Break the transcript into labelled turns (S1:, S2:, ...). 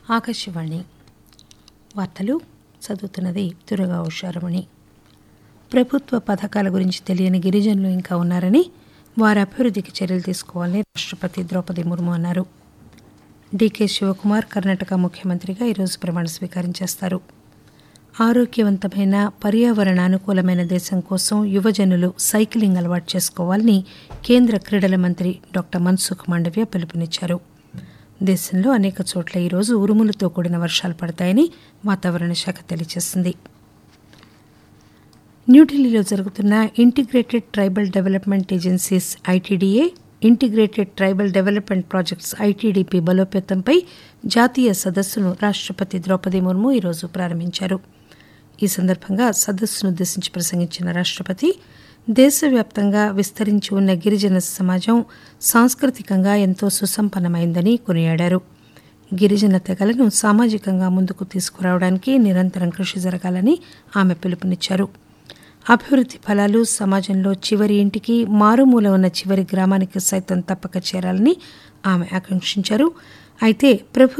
S1: ఆకాశవాణి వార్తలు చదువుతున్నది దురగా ఉషారమణి ప్రభుత్వ పథకాల గురించి తెలియని గిరిజనులు ఇంకా ఉన్నారని వారి అభివృద్ధికి చర్యలు తీసుకోవాలని రాష్ట్రపతి ద్రౌపది ముర్ము అన్నారు డీకే శివకుమార్ కర్ణాటక ముఖ్యమంత్రిగా ఈరోజు ప్రమాణ స్వీకారం చేస్తారు ఆరోగ్యవంతమైన పర్యావరణ అనుకూలమైన దేశం కోసం యువజనులు సైకిలింగ్ అలవాటు చేసుకోవాలని కేంద్ర క్రీడల మంత్రి డాక్టర్ మన్సుఖ్ మాండవ్య పిలుపునిచ్చారు దేశంలో అనేక చోట్ల ఈరోజు ఉరుములతో కూడిన వర్షాలు పడతాయని వాతావరణ శాఖ తెలియజేసింది న్యూఢిల్లీలో జరుగుతున్న integrated tribal development agencies ITDA integrated tribal development projects ITDP బలోపేతంపై జాతీయ సదస్సును రాష్ట్రపతి ద్రౌపది ముర్ము ఈరోజు ప్రారంభించారు ఈ సందర్భంగా సదస్సును ఉద్దేశించి ప్రసంగించిన రాష్ట్రపతి దేశవ్యాప్తంగా విస్తరించి ఉన్న గిరిజన సమాజం సాంస్కృతికంగా ఎంతో సుసంపన్నమైందని కొనియాడారు గిరిజన తెగలను సామాజికంగా ముందుకు తీసుకురావడానికి నిరంతరం కృషి జరగాలని ఆమె పిలుపునిచ్చారు అభివృద్ధి ఫలాలు సమాజంలో చివరి ఇంటికి మారుమూల ఉన్న చివరి గ్రామానికి సైతం తప్పక చేరాలని ఆమె ఆకాంక్షించారు అయితే ప్రభుత్వ